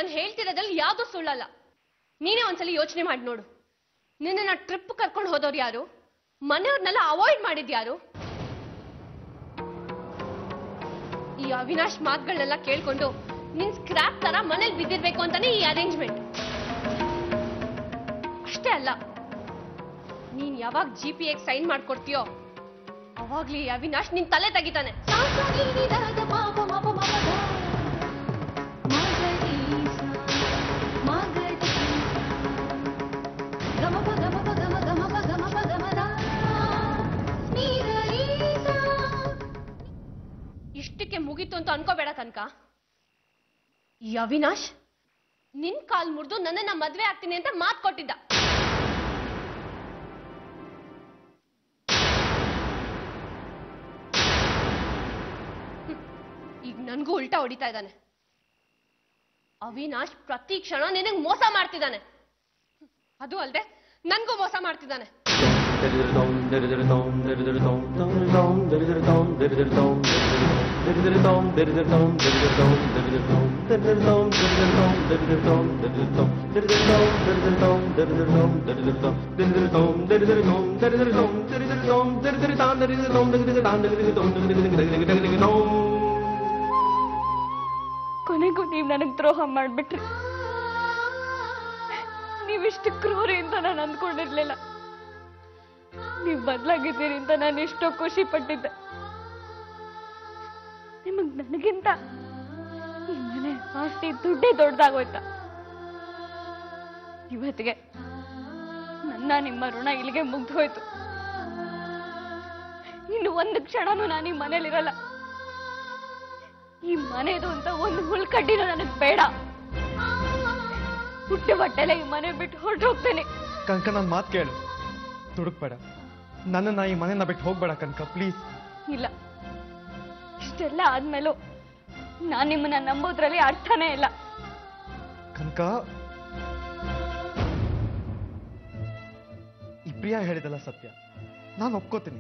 ನಾನು ಹೇಳ್ತಿರೋದ್ರಲ್ಲಿ ಯಾವ್ದು ಸುಳ್ಳಲ್ಲ ನೀನೇ ಒಂದ್ಸಲಿ ಯೋಚನೆ ಮಾಡಿ ನೋಡು ನಿನ್ನ ಟ್ರಿಪ್ ಕರ್ಕೊಂಡು ಹೋದವ್ರು ಯಾರು ಮನೆಯವ್ರನ್ನೆಲ್ಲ ಅವಾಯ್ಡ್ ಮಾಡಿದ್ ಯಾರು ಈ ಅವಿನಾಶ್ ಮಾತುಗಳನ್ನೆಲ್ಲ ಕೇಳ್ಕೊಂಡು ನಿನ್ ಸ್ಕ್ರಾಪ್ ತರ ಮನೇಲಿ ಬಿದ್ದಿರ್ಬೇಕು ಅಂತಾನೆ ಈ ಅರೇಂಜ್ಮೆಂಟ್ ಅಷ್ಟೇ ಅಲ್ಲ ನೀನ್ ಯಾವಾಗ ಜಿ ಪಿ ಎಗ್ ಸೈನ್ ಮಾಡ್ಕೊಡ್ತೀಯೋ ಅವಾಗ್ಲಿ ಈ ಅವಿನಾಶ್ ನಿನ್ ತಲೆ ತೆಗಿತಾನೆ ಇಷ್ಟಕ್ಕೆ ಮುಗೀತು ಅಂತ ಅನ್ಕೋಬೇಡ ಕನಕ ಈ ಅವಿನಾಶ್ ನಿನ್ ಕಾಲ್ ಮುರಿದು ನನ್ನನ್ನ ಮದ್ವೆ ಆಗ್ತೀನಿ ಅಂತ ಮಾತ್ ಕೊಟ್ಟಿದ್ದ ಹ್ಮ್. ಈಗ ನನ್ಗೂ ಉಲ್ಟಾ ಹೊಡಿತಾ ಇದ್ದಾನೆ ಅವಿನಾಶ್ ಪ್ರತಿ ಕ್ಷಣ ನಿನಗ್ ಮೋಸ ಮಾಡ್ತಿದ್ದಾನೆ ಹ್ಮ್. ಅದು ಅಲ್ದೆ ನನ್ಗೂ ಮೋಸ ಮಾಡ್ತಿದ್ದಾನೆ ಕೊನೆಗೂ ನೀವು ನನಗೆ ದ್ರೋಹ ಮಾಡ್ಬಿಟ್ರಿ ನೀವಿಷ್ಟು ಕ್ರೂರಿ ಅಂತ ನಾನು ಅಂದ್ಕೊಂಡಿರ್ಲಿಲ್ಲ ನೀವು ಬದಲಾಗಿದ್ದೀರಿ ಅಂತ ನಾನು ಎಷ್ಟೋ ಖುಷಿ ಪಟ್ಟಿದ್ದೆ ನಿಮಗ್ ನನಗಿಂತ ಈ ಮನೆ ಆಸ್ತಿ ದುಡ್ಡೇ ದೊಡ್ಡದಾಗೋಯ್ತ ಇವತ್ತಿಗೆ ನನ್ನ ನಿಮ್ಮ ಋಣ ಇಲ್ಲಿಗೆ ಮುಗ್ದು ಹೋಯ್ತು ಇನ್ನು ಒಂದು ಕ್ಷಣನೂ ನಾನು ಈ ಮನೇಲಿರಲ್ಲ ಈ ಮನೆದು ಅಂತ ಒಂದು ಹುಲ್ಕಡ್ಡಿನೂ ನನಗ್ ಬೇಡ ಹುಟ್ಟು ಬಟ್ಟೆಲೆ ಈ ಮನೆ ಬಿಟ್ಟು ಹೊರಟು ಹೋಗ್ತೇನೆ ಕನಕ ನನ್ನ ಮಾತು ಕೇಳು ದುಡುಕ್ಬೇಡ ನನ್ನನ್ನ ಈ ಮನೆನ ಬಿಟ್ಟು ಹೋಗ್ಬೇಡ ಕನಕ ಪ್ಲೀಸ್ ಇಲ್ಲ ಇಷ್ಟೆಲ್ಲ ಆದ್ಮೇಲೂ ನಾನ್ ನಿಮ್ಮನ್ನ ನಂಬೋದ್ರಲ್ಲಿ ಅರ್ಥನೇ ಇಲ್ಲ ಕನಕ ಈ ಪ್ರಿಯಾ ಹೇಳಿದಲ್ಲ ಸತ್ಯ ನಾನು ಒಪ್ಕೋತೀನಿ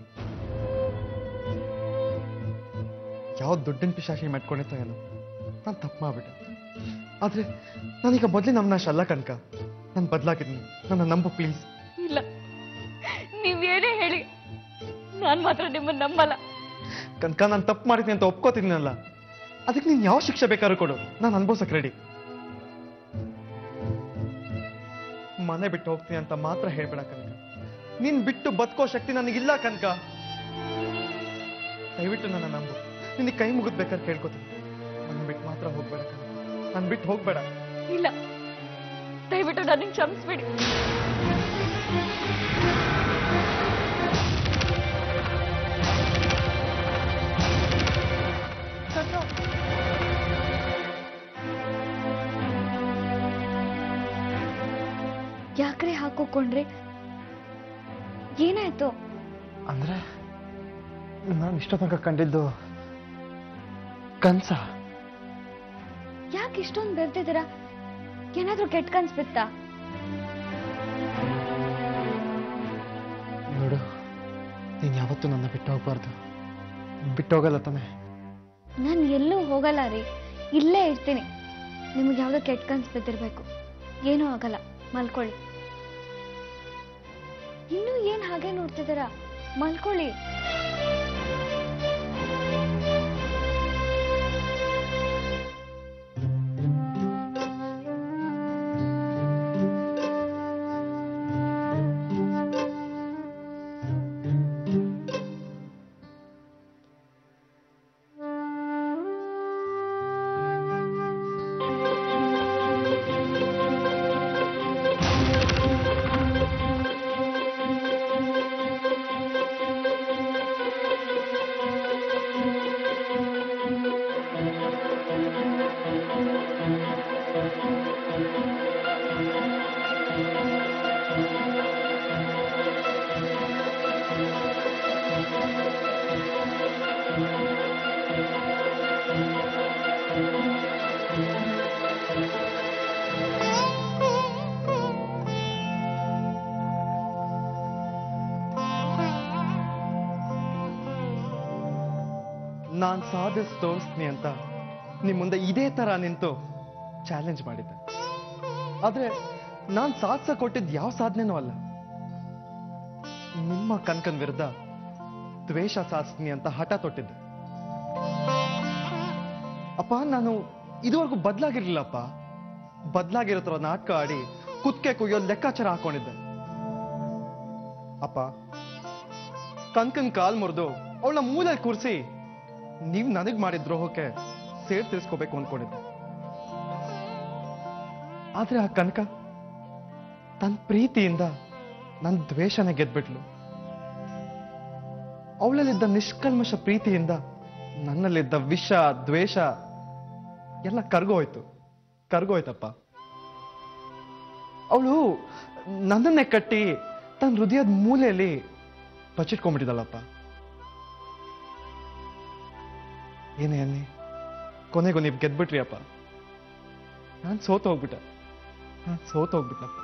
ಯಾವ ದುಡ್ಡಿನ ಪಿಶಾಚಿ ಮಾಡ್ಕೊಂಡಿತ್ತೋ ಏನೋ ನಾನು ತಪ್ಪು ಮಾಡ್ಬಿಟ್ಟೆ ಆದ್ರೆ ನಾನೀಗ ಮೊದಲೇ ನಮ್ಮನಾಶ ಅಲ್ಲ ಕನಕ ನಾನು ಬದಲಾಗಿದ್ದೀನಿ ನನ್ನ ನಂಬು ಪ್ಲೀಸ್ ಇಲ್ಲ ನೀವೇನೇ ಹೇಳಿ ನಾನ್ ಮಾತ್ರ ನಿಮ್ಮನ್ನ ನಂಬಲ್ಲ ಕನಕ ನಾನು ತಪ್ಪು ಮಾಡಿದ್ದೀನಿ ಅಂತ ಒಪ್ಕೋತೀನಲ್ಲ ಅದಕ್ಕೆ ನೀನು ಯಾವ ಶಿಕ್ಷೆ ಬೇಕಾದ್ರೂ ಕೊಡು ನಾನು ಅನ್ಭವಿಸಕ್ ರೆಡಿ ಮನೆ ಬಿಟ್ಟು ಹೋಗ್ತೀನಿ ಅಂತ ಮಾತ್ರ ಹೇಳ್ಬೇಡ ಕನಕ ನೀನ್ ಬಿಟ್ಟು ಬದುಕೋ ಶಕ್ತಿ ನನಗಿಲ್ಲ ಕನಕ ದಯವಿಟ್ಟು ನನ್ನ ನಂಬು ನಿನಗೆ ಕೈ ಮುಗಿದ್ಬೇಕಾದ್ರೆ ಕೇಳ್ಕೊತೀನಿ ನನ್ನ ಬಿಟ್ಟು ಮಾತ್ರ ಹೋಗ್ಬೇಡ ಕನಕ ನಾನು ಬಿಟ್ಟು ಹೋಗ್ಬೇಡ ಇಲ್ಲ ದಯವಿಟ್ಟು ನನಗೆ ಕ್ಷಮಿಸ್ಬಿಡಿ ಯಾಕ್ರೆ ಹಾಕೋಕೊಂಡ್ರಿ ಏನಾಯ್ತು ಅಂದ್ರೆ ನಾನು ಇಷ್ಟ ತನಕ ಕಂಡಿದ್ದು ಕನ್ಸ ಯಾಕೆ ಇಷ್ಟೊಂದು ಬೆರ್ತಿದ್ದೀರಾ ಏನಾದ್ರೂ ಕೆಟ್ಟ ಕನ್ಸ್ ಬಿತ್ತಾ ನೋಡು ನೀನು ಯಾವತ್ತೂ ನನ್ನ ಬಿಟ್ಟು ಹೋಗ್ಬಾರ್ದು ಬಿಟ್ಟು ಹೋಗಲ್ಲ ತಾನೆ ನಾನು ಎಲ್ಲೂ ಹೋಗಲ್ಲ ರೀ ಇಲ್ಲೇ ಇರ್ತೀನಿ ನಿಮ್ಗೆ ಯಾವುದೋ ಕೆಟ್ಟ ಕನ್ಸ್ ಬಿದ್ದಿರ್ಬೇಕು ಏನೂ ಆಗಲ್ಲ ಮಲ್ಕೊಳ್ಳಿ ಇನ್ನೂ ಏನ್ ಹಾಗೆ ನೋಡ್ತಿದ್ದೀರಾ ಮಲ್ಕೊಳ್ಳಿ ನಾನ್ ಸಾಧಿಸ್ ತೋರಿಸ್ತೀನಿ ಅಂತ ನಿಮ್ ಮುಂದೆ ಇದೇ ತರ ನಿಂತು ಚಾಲೆಂಜ್ ಮಾಡಿದ್ದೆ ಆದ್ರೆ ನಾನ್ ಸಾಧಿಸ ಕೊಟ್ಟಿದ್ ಯಾವ ಸಾಧನೆನೂ ಅಲ್ಲ ನಿಮ್ಮ ಕನ್ಕನ್ ವಿರುದ್ಧ ದ್ವೇಷ ಸಾಧಿಸ್ತೀನಿ ಅಂತ ಹಠ ತೊಟ್ಟಿದ್ದೆ ಅಪ್ಪ ನಾನು ಇದುವರೆಗೂ ಬದಲಾಗಿರ್ಲಿಲ್ಲಪ್ಪ ಬದಲಾಗಿರೋ ಥರ ನಾಟಕ ಆಡಿ ಕುತ್ಕೆ ಕುಯ್ಯೋ ಲೆಕ್ಕಾಚಾರ ಹಾಕೊಂಡಿದ್ದೆ ಅಪ್ಪ ಕನ್ಕನ್ ಕಾಲ್ ಮುರಿದು ಅವಳ ಮೂಲೆ ಕೂರಿಸಿ ನೀವು ನನಗ್ ಮಾಡಿದ ದ್ರೋಹಕ್ಕೆ ಸೇರ್ ತೀರಿಸ್ಕೋಬೇಕು ಅನ್ಕೊಂಡಿದ್ದೆ ಆದ್ರೆ ಆ ಕನಕ ತನ್ನ ಪ್ರೀತಿಯಿಂದ ನನ್ನ ದ್ವೇಷನ ಗೆದ್ಬಿಟ್ಲು ಅವಳಲ್ಲಿದ್ದ ನಿಷ್ಕಲ್ಮಶ ಪ್ರೀತಿಯಿಂದ ನನ್ನಲ್ಲಿದ್ದ ವಿಷ ದ್ವೇಷ ಎಲ್ಲ ಕರ್ಗೋಯ್ತು ಕರ್ಗೋಯ್ತಪ್ಪ ಅವಳು ನನ್ನನ್ನೇ ಕಟ್ಟಿ ತನ್ನ ಹೃದಯದ ಮೂಲೆಯಲ್ಲಿ ಬಚ್ಚಿಟ್ಕೊಂಡ್ಬಿಟ್ಟಿದ್ದಾಳಪ್ಪ ಏನೇ ಅನ್ನಿ ಕೊನೆಗೂ ನೀವು ಗೆದ್ಬಿಟ್ರಿ ಅಪ್ಪ ನಾನು ಸೋತು ಹೋಗ್ಬಿಟ್ಟೆ ನಾನು ಸೋತು ಹೋಗ್ಬಿಟ್ಟಪ್ಪ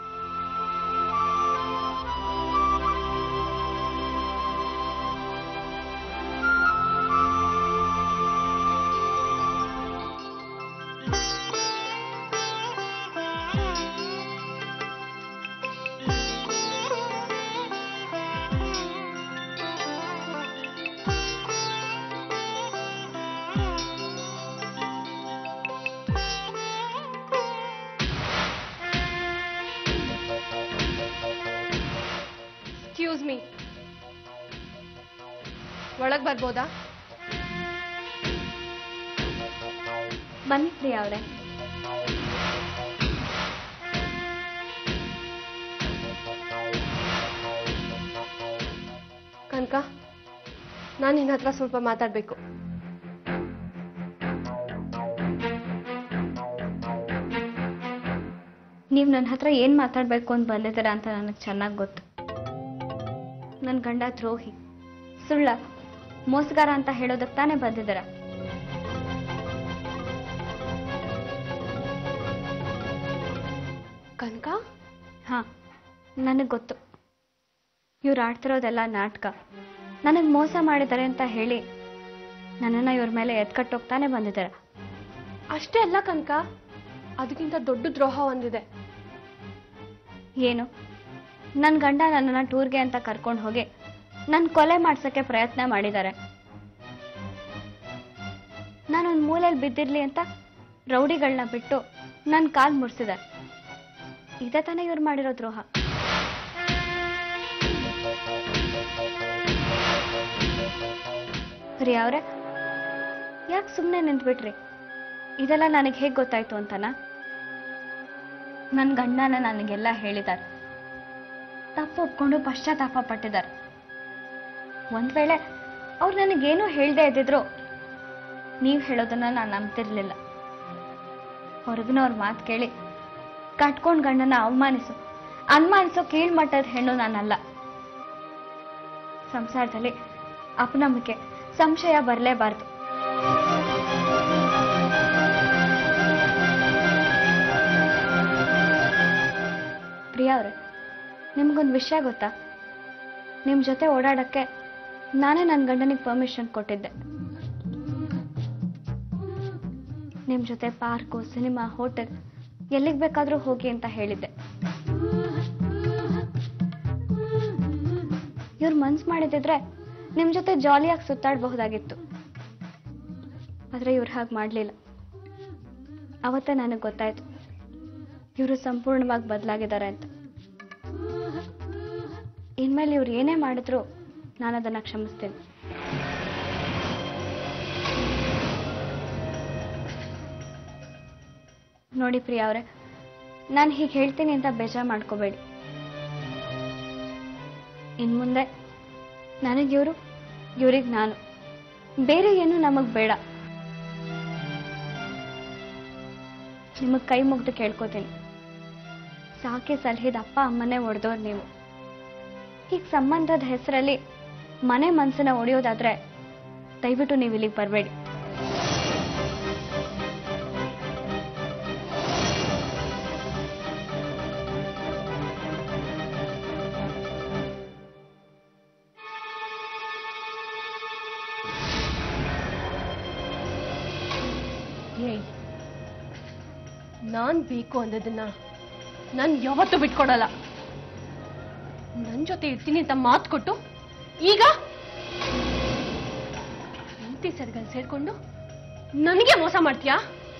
ಎಕ್ಸ್ಕ್ಯೂಸ್ ಮೀ ಒಳಗ್ ಬರ್ಬೋದಾ ಬನ್ನಿ ಪ್ರಿಯಾ ಅವರೇ ಕನಕ ನಾನು ನಿನ್ನ ಹತ್ರ ಸ್ವಲ್ಪ ಮಾತಾಡ್ಬೇಕು ನೀವು ನನ್ನ ಹತ್ರ ಏನು ಮಾತಾಡಬೇಕು ಅಂತ ಬಂದಿದ್ದೀರಾ ಅಂತ ನನಗೆ ಚೆನ್ನಾಗಿ ಗೊತ್ತು ನನ್ನ ಗಂಡ ದ್ರೋಹಿ ಸುಳ್ಳ ಮೋಸಗಾರ ಅಂತ ಹೇಳೋದಕ್ಕೆ ತಾನೇ ಬಂದಿದ್ದೀರಾ ಕನಕ ಹಾಂ ನನಗೆ ಗೊತ್ತು ಇವ್ರು ಆಡ್ತಿರೋದೆಲ್ಲ ನಾಟಕ ನನಗೆ ಮೋಸ ಮಾಡಿದ್ದಾರೆ ಅಂತ ಹೇಳಿ ನನ್ನನ್ನು ಇವ್ರ ಮೇಲೆ ಎತ್ಕಟ್ಟೋಗ್ತಾನೆ ಬಂದಿದ್ದಾರೆ ಅಷ್ಟೇ ಅಲ್ಲ ಕನಕ ಅದಕ್ಕಿಂತ ದೊಡ್ಡ ದ್ರೋಹ ಒಂದಿದೆ ಏನು ನನ್ನ ಗಂಡ ನನ್ನನ್ನು ಟೂರ್ಗೆ ಅಂತ ಕರ್ಕೊಂಡು ಹೋಗಿ ನನ್ನ ಕೊಲೆ ಮಾಡ್ಸೋಕ್ಕೆ ಪ್ರಯತ್ನ ಮಾಡಿದ್ದಾರೆ ನಾನೊಂದು ಮೂಲೆಯಲ್ಲಿ ಬಿದ್ದಿರ್ಲಿ ಅಂತ ರೌಡಿಗಳನ್ನ ಬಿಟ್ಟು ನನ್ನ ಕಾಲ್ ಮುರ್ಸಿದೆ ಇದೇ ತಾನೇ ಇವ್ರು ಮಾಡಿರೋ ದ್ರೋಹ ಪ್ರಿಯಾ ಅವ್ರೆ ಯಾಕೆ ಸುಮ್ಮನೆ ನಿಂತ್ಬಿಟ್ರಿ ಇದೆಲ್ಲ ನನಗೆ ಹೇಗೆ ಗೊತ್ತಾಯ್ತು ಅಂತನಾ ನನ್ನ ಗಂಡನ ನನಗೆಲ್ಲ ಹೇಳಿದ್ದಾರೆ ತಪ್ಪು ಒಪ್ಕೊಂಡು ಪಶ್ಚಾತ್ತಾಪ ಪಟ್ಟಿದ್ದಾರೆ ಒಂದ್ ವೇಳೆ ಅವ್ರು ನನಗೇನೂ ಹೇಳ್ದೇ ಇದ್ದಿದ್ರು ನೀವು ಹೇಳೋದನ್ನ ನಾನು ನಂಬ್ತಿರ್ಲಿಲ್ಲ ಹೊರಗಿನವ್ರ ಮಾತು ಕೇಳಿ ಕಟ್ಕೊಂಡ್ ಗಂಡನ ಅವಮಾನಿಸು ಅನುಮಾನಿಸೋ ಕೀಳ್ಮಟ್ಟದ ಹೆಣ್ಣು ನಾನಲ್ಲ ಸಂಸಾರದಲ್ಲಿ ಅಪನಂಬಿಕೆ ಸಂಶಯ ಬರಲೇಬಾರ್ದು ಪ್ರಿಯಾ ಅವ್ರೆ ನಿಮ್ಗೊಂದು ವಿಷಯ ಗೊತ್ತಾ ನಿಮ್ಮ ಜೊತೆ ಓಡಾಡಕ್ಕೆ ನಾನೇ ನನ್ನ ಗಂಡನಿಗೆ ಪರ್ಮಿಷನ್ ಕೊಟ್ಟಿದ್ದೆ ನಿಮ್ಮ ಜೊತೆ ಪಾರ್ಕು ಸಿನಿಮಾ ಹೋಟೆಲ್ ಎಲ್ಲಿಗೆ ಬೇಕಾದರೂ ಹೋಗಿ ಅಂತ ಹೇಳಿದ್ದೆ ಇವ್ರು ಮನ್ಸು ಮಾಡಿದಿದ್ರೆ ನಿಮ್ಮ ಜೊತೆ ಜಾಲಿಯಾಗಿ ಸುತ್ತಾಡಬಹುದಾಗಿತ್ತು ಆದರೆ ಇವ್ರು ಹಾಗೆ ಮಾಡಲಿಲ್ಲ ಅವತ್ತೇ ನನಗೆ ಗೊತ್ತಾಯ್ತು ಇವರು ಸಂಪೂರ್ಣವಾಗಿ ಬದಲಾಗಿದ್ದಾರೆ ಅಂತ ಇನ್ಮೇಲೆ ಇವ್ರು ಏನೇ ಮಾಡಿದ್ರು ನಾನು ಅದನ್ನ ಕ್ಷಮಿಸ್ತೀನಿ ನೋಡಿ ಪ್ರಿಯಾ ಅವರೇ ನಾನು ಹೀಗೆ ಹೇಳ್ತೀನಿ ಅಂತ ಬೇಜಾರು ಮಾಡ್ಕೋಬೇಡಿ ಇನ್ ಮುಂದೆ ನನಗಿವರು ಇವ್ರಿಗೆ ನಾನು ಬೇರೆ ಏನು ನಮಗ್ ಬೇಡ ನಿಮಗ್ ಕೈ ಮುಗ್ದು ಕೇಳ್ಕೊತೀನಿ ಸಾಕಿ ಸಲಹಿದ ಅಪ್ಪ ಅಮ್ಮನೇ ಒಡೆದವ್ರು ನೀವು ಈಗ ಸಂಬಂಧದ ಹೆಸರಲ್ಲಿ ಮನೆ ಮನಸ್ಸನ್ನ ಒಡೆಯೋದಾದ್ರೆ ದಯವಿಟ್ಟು ನೀವು ಇಲ್ಲಿಗೆ ಬರಬೇಡಿ ಏಯ್ ನಾನ್ ಬೇಕು ಅಂದದನ್ನ ನಾನು ಯಾವತ್ತೂ ಬಿಟ್ಕೊಡಲ್ಲ ನನ್ ಜೊತೆ ಇರ್ತೀನಿ ಅಂತ ಮಾತು ಕೊಟ್ಟು ಈಗ ಪ್ರೀತಿ ಸೆರಗಲ್ಲಿ ಸೇರ್ಕೊಂಡು ನನಗೆ ಮೋಸ ಮಾಡ್ತೀಯಾ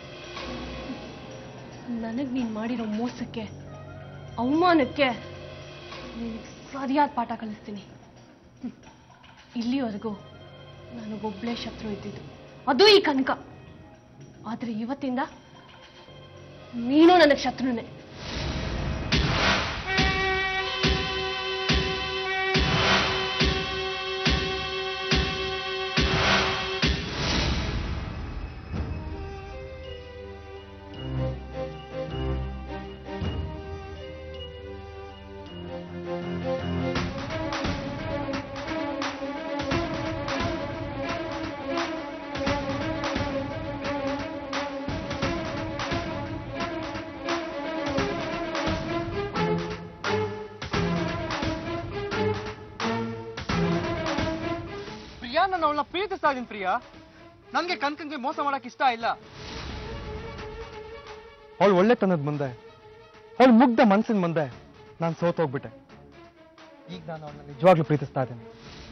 ನನಗ್ ನೀನ್ ಮಾಡಿರೋ ಮೋಸಕ್ಕೆ ಅವಮಾನಕ್ಕೆ ನಿನಗೆ ಸರಿಯಾದ ಪಾಠ ಕಲಿಸ್ತೀನಿ ಹ್ಮ್. ಇಲ್ಲಿವರೆಗೂ ನನಗೊಬ್ಳೇ ಶತ್ರು ಇದ್ದಿದ್ದು ಅದು ಈ ಕನಕ ಆದ್ರೆ ಇವತ್ತಿಂದ ನೀನು ನನಗೆ ಶತ್ರುನೇ ಪ್ರಿಯಾ ನಾನು ಅವಳನ್ನ ಪ್ರೀತಿಸ್ತಾ ಇದೀನಿ ಪ್ರಿಯಾ ನನ್ಗೆ ಕನ್ಕಂಗೆ ಮೋಸ ಮಾಡಕ್ ಇಷ್ಟ ಇಲ್ಲ ಅವಳು ಒಳ್ಳೆತನದ ಮುಂದೆ ಅವಳು ಮುಗ್ಧ ಮನ್ಸಿನ ಮುಂದೆ ನಾನು ಸೋತೋಗ್ಬಿಟ್ಟೆ ಈಗ ನಾನು ಅವಳನ್ನ ನಿಜವಾಗ್ಲೂ ಪ್ರೀತಿಸ್ತಾ ಇದ್ದೀನಿ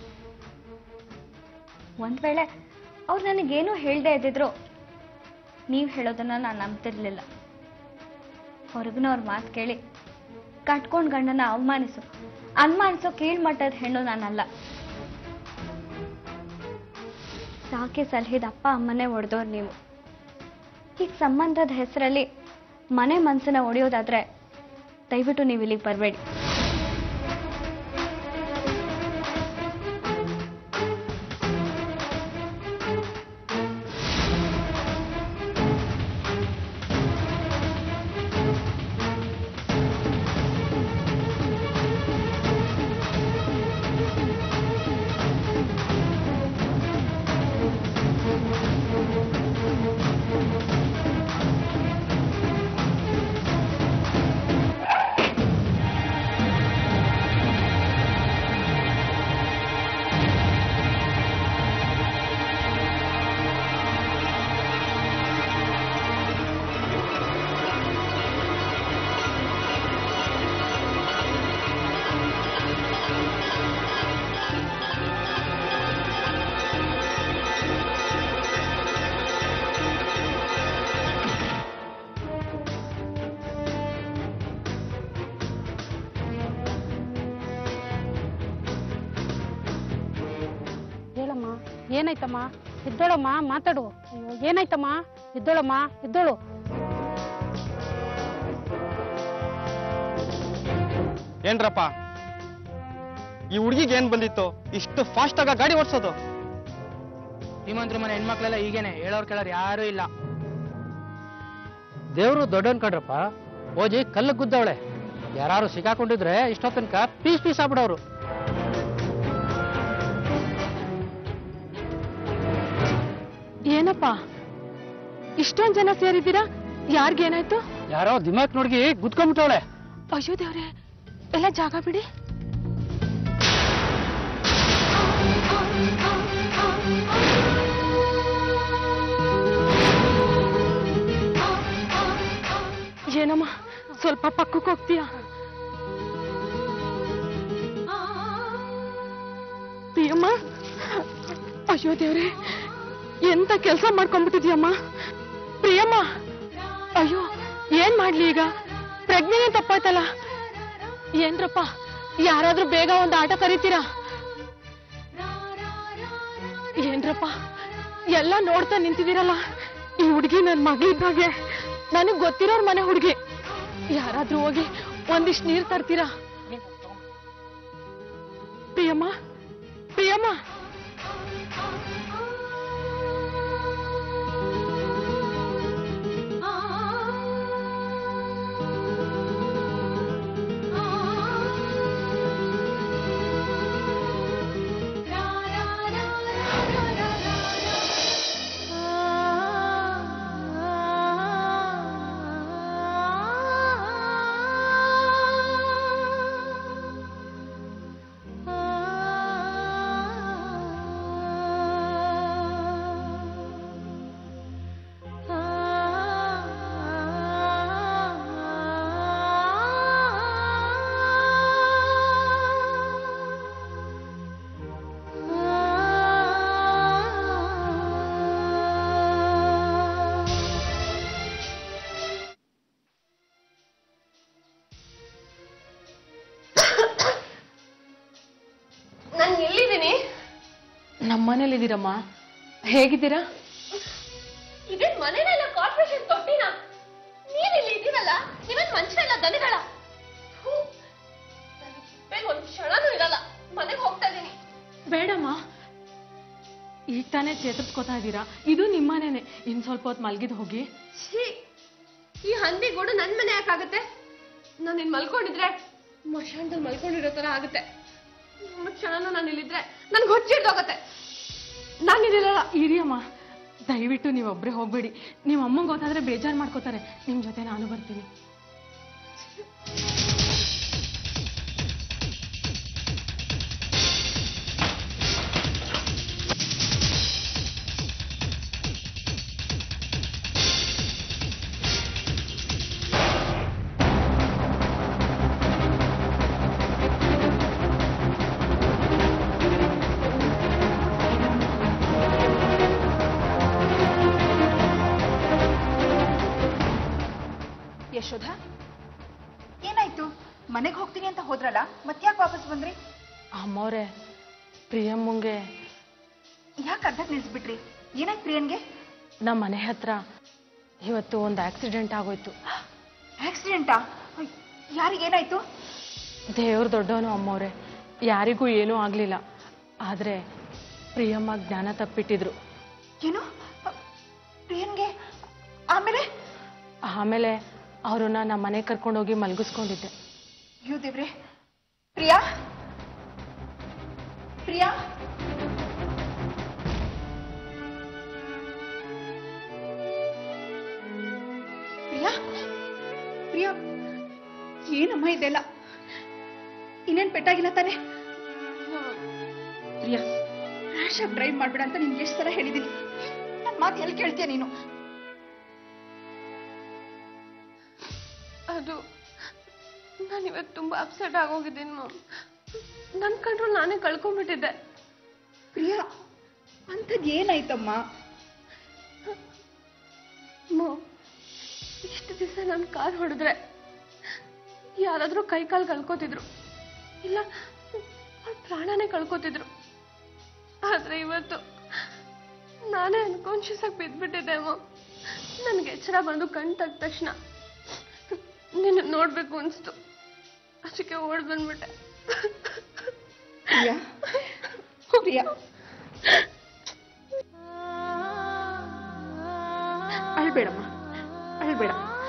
ಒಂದ್ ವೇಳೆ ಅವ್ರು ನನಗೇನೂ ಹೇಳ್ದೇ ಇದ್ದಿದ್ರು ನೀವು ಹೇಳೋದನ್ನ ನಾನು ನಂಬ್ತಿರ್ಲಿಲ್ಲ ಹೊರಗಿನವ್ರ ಮಾತು ಕೇಳಿ ಕಟ್ಕೊಂಡ್ ಗಂಡನ ಅವಮಾನಿಸು ಅನುಮಾನಿಸೋ ಕೀಳ್ಮಟ್ಟದ ಹೆಣ್ಣು ನಾನಲ್ಲ ಸಾಕಿ ಸಲಹಿದ ಅಪ್ಪ ಅಮ್ಮನೇ ಒಡೆದವ್ರು ನೀವು ಈಗ ಸಂಬಂಧದ ಹೆಸರಲ್ಲಿ ಮನೆ ಮನಸ್ಸನ್ನ ಒಡೆಯೋದಾದ್ರೆ ದಯವಿಟ್ಟು ನೀವು ಇಲ್ಲಿಗೆ ಬರಬೇಡಿ ಹೇಳಮ್ಮ ಏನಾಯ್ತಮ್ಮ ಇದ್ದೋಳಮ್ಮ ಮಾತಾಡು ಅಯ್ಯೋ, ಏನಾಯ್ತಮ್ಮ ಇದ್ದೋಳಮ್ಮ ಇದ್ದೋಳು ಏನ್ರಪ್ಪ ಈ ಹುಡುಗಿಗೆ ಏನ್ ಬಂದಿತ್ತು ಇಷ್ಟು ಫಾಸ್ಟ್ ಆಗ ಗಾಡಿ ಓಡಿಸೋದು ಶ್ರೀಮಂತರ ಮನೆ ಹೆಣ್ಮಕ್ಳೆಲ್ಲ ಹೀಗೇನೆ ಹೇಳೋರ್ ಕೇಳೋರು ಯಾರು ಇಲ್ಲ ದೇವ್ರು ದೊಡ್ಡವನ್ ಕಣ್ರಪ್ಪ ಓಜಿ ಕಲ್ಲು ಗುದ್ದವಳೆ ಯಾರು ಸಿಕ್ಕಾಕೊಂಡಿದ್ರೆ ಇಷ್ಟೋ ತನಕ ಪೀಸ್ ಪೀಸ್ ಆಗ್ಬಿಡೋರು ಏನಪ್ಪ ಇಷ್ಟೊಂದ್ ಜನ ಸೇರಿದ್ದೀರಾ ಯಾರಿಗೇನಾಯ್ತು ಯಾರೋ ದಿಮಾಕ್ ನೋಡ್ಗಿ ಗುದ್ಕೊಂಡ್ಬಿಟ್ಟವಳೆ ಅಯ್ಯೋ ದೇವ್ರೆ ಎಲ್ಲ ಜಾಗ ಬಿಡಿ ಏನಮ್ಮ ಸ್ವಲ್ಪ ಪಕ್ಕಕ್ಕೆ ಹೋಗ್ತೀಯಾ ಪ್ರಿಯಮ್ಮ ಅಯ್ಯೋ ದೇವ್ರೆ ಎಂತ ಕೆಲಸ ಮಾಡ್ಕೊಂಡ್ಬಿಟ್ಟಿದ್ಯಮ್ಮ ಪ್ರಿಯಮ್ಮ ಅಯ್ಯೋ ಏನ್ ಮಾಡ್ಲಿ ಈಗ ಪ್ರಜ್ಞೆನೇ ತಪ್ಪಾಯ್ತಲ್ಲ ಏನ್ರಪ್ಪ ಯಾರಾದ್ರೂ ಬೇಗ ಒಂದು ಆಟ ಕರೀತೀರಾ ಏನ್ರಪ್ಪ ಎಲ್ಲ ನೋಡ್ತಾ ನಿಂತಿದ್ದೀರಲ್ಲ ಈ ಹುಡುಗಿ ನನ್ ಮಗಳಿದ್ದಾಗೆ ನನಗ್ ಗೊತ್ತಿರೋರ್ ಮನೆ ಹುಡುಗಿ ಯಾರಾದ್ರೂ ಹೋಗಿ ಒಂದಿಷ್ಟು ನೀರ್ ತರ್ತೀರಾ ಪ್ರಿಯಮ್ಮ ಪ್ರಿಯಮ್ಮ ನಮ್ಮನೇಲಿದ್ದೀರಮ್ಮ ಹೇಗಿದ್ದೀರಾ ಇದೇ ಮನೆನೆಲ್ಲ ಕಾರ್ಪೊರೇಷನ್ ತೊಟ್ಟಿನ ನೀನ್ ಇಲ್ಲಿ ಇದೀರಲ್ಲ ನೀವೇನ್ ಮನುಷ್ಯರೆಲ್ಲ ದನಗಳ ಥು, ನನಗ್ ಬೇಗ ಒಂದ್ ಕ್ಷಣನೂ ಇರಲ್ಲ ಮನೆಗೆ ಹೋಗ್ತಾ ಇದೀನಿ ಬೇಡಮ್ಮ ಈಗ ತಾನೇ ಚೇತರಿಸ್ಕೋತಾ ಇದ್ದೀರಾ ಇದು ನಿಮ್ಮನೇನೆ ಇನ್ ಸ್ವಲ್ಪ ಹೊತ್ತು ಮಲ್ಗಿದ್ ಹೋಗಿ ಛೀ ಈ ಹಂದಿ ಗೂಡು ನನ್ ಮನೆ ಯಾಕಾಗತ್ತೆ ನಾನು ಇಲ್ಲಿ ಮಲ್ಕೊಂಡಿದ್ರೆ ಮಶಾಣದಲ್ಲಿ ಮಲ್ಕೊಂಡಿರೋ ತರ ಆಗುತ್ತೆ ಒಂದ್ ಕ್ಷಣನೂ ನಾನು ಇಲ್ಲಿದ್ರೆ ನನ್ಗೆ ಹೊಚ್ಚಿಡ್ದೋಗತ್ತೆ ನಾನು ಇಲ್ಲಿರಲ್ಲ ಇರಿ ಅಮ್ಮ ದಯವಿಟ್ಟು ನೀವೊಬ್ರೇ ಹೋಗ್ಬೇಡಿ ನಿಮ್ಮ ಅಮ್ಮಂಗೆ ಗೊತ್ತಾದ್ರೆ ಬೇಜಾರು ಮಾಡ್ಕೋತಾರೆ ನಿಮ್ ಜೊತೆ ನಾನು ಬರ್ತೀನಿ ಯಶೋಧ ಏನಾಯ್ತು ಮನೆಗೆ ಹೋಗ್ತೀನಿ ಅಂತ ಹೋದ್ರಲ್ಲ ಮತ್ತ್ಯಾಕೆ ವಾಪಸ್ ಬಂದ್ರಿ ಅಮ್ಮವ್ರೆ ಪ್ರಿಯಮ್ಮಂಗೆ ಯಾಕೆ ಅರ್ಧಕ್ಕೆ ನಿಲ್ಸ್ಬಿಟ್ರಿ ಏನಾಯ್ತು ಪ್ರಿಯನ್ಗೆ ನಮ್ಮ ಮನೆ ಹತ್ರ ಇವತ್ತು ಒಂದು ಆಕ್ಸಿಡೆಂಟ್ ಆಗೋಯ್ತು ಆಕ್ಸಿಡೆಂಟಾ ಯಾರಿಗೇನಾಯ್ತು ದೇವ್ರ ದೊಡ್ಡವನು ಅಮ್ಮವ್ರೆ ಯಾರಿಗೂ ಏನೂ ಆಗಲಿಲ್ಲ ಆದರೆ ಪ್ರಿಯಮ್ಮ ಜ್ಞಾನ ತಪ್ಪಿಟ್ಟಿದ್ರು ಏನು ಪ್ರಿಯನ್ಗೆ ಆಮೇಲೆ ಆಮೇಲೆ ಅವ್ರನ್ನ ನಮ್ಮ ಮನೆಗೆ ಕರ್ಕೊಂಡೋಗಿ ಮಲಗಿಸ್ಕೊಂಡಿದ್ದೆ ಅಯ್ಯೋ ದೇವ್ರೆ ಪ್ರಿಯಾ ಪ್ರಿಯಾ ಪ್ರಿಯಾ ಪ್ರಿಯಾ ಏನಮ್ಮ ಇದೆಲ್ಲ ಇನ್ನೇನ್ ಪೆಟ್ಟಾಗಿಲ್ಲ ತಾನೆ ಪ್ರಿಯಾ ರ್ಯಾಶ್ ಆಗಿ ಡ್ರೈವ್ ಮಾಡ್ಬೇಡ ಅಂತ ನಿನ್ಗೆ ಎಷ್ಟು ಸಲ ಹೇಳಿದೀನಿ ನನ್ನ ಮಾತು ಎಲ್ಲಿ ಕೇಳ್ತೀಯ ನೀನು ಅದು ನಾನು ಇವತ್ತು ತುಂಬಾ ಅಪ್ಸೆಟ್ ಆಗೋಗಿದ್ದೀನಿ ಮಾಮ್ ನನ್ನ ಕಂಟ್ರೋಲ್ ನಾನೇ ಕಳ್ಕೊಂಡ್ಬಿಟ್ಟಿದ್ದೆ ಪ್ರಿಯಾ ಅಂಥದ್ದು ಏನಾಯ್ತಮ್ಮ ಮಾಮ್ ಇಷ್ಟು ದಿವಸ ನಾನು ಕಾರ್ ಹೊಡೆದ್ರೆ ಯಾರಾದ್ರೂ ಕೈ ಕಾಲು ಕಳ್ಕೊತಿದ್ರು ಇಲ್ಲ ಅವ್ರ ಪ್ರಾಣನೇ ಕಳ್ಕೊತಿದ್ರು ಆದ್ರೆ ಇವತ್ತು ನಾನೇ ಅನ್ಕಾನ್ಶಿಯಸ್ ಆಗಿ ಬಿದ್ದ್ಬಿಟ್ಟಿದ್ದೆ ಮಾಮ್ ನನ್ಗೆ ಎಚ್ಚರ ಬಂದು ಕಣ್ ತಕ್ಕ ತಕ್ಷಣ ನಿನ್ನ ನೋಡ್ಬೇಕು ಅನ್ಸ್ತು ಅದಕ್ಕೆ ಓಡ್ ಬಂದ್ಬಿಟ್ಟೆ ಪ್ರಿಯಾ ಪ್ರಿಯಾ ಅಳ್ಬೇಡಮ್ಮ ಅಳ್ಬೇಡ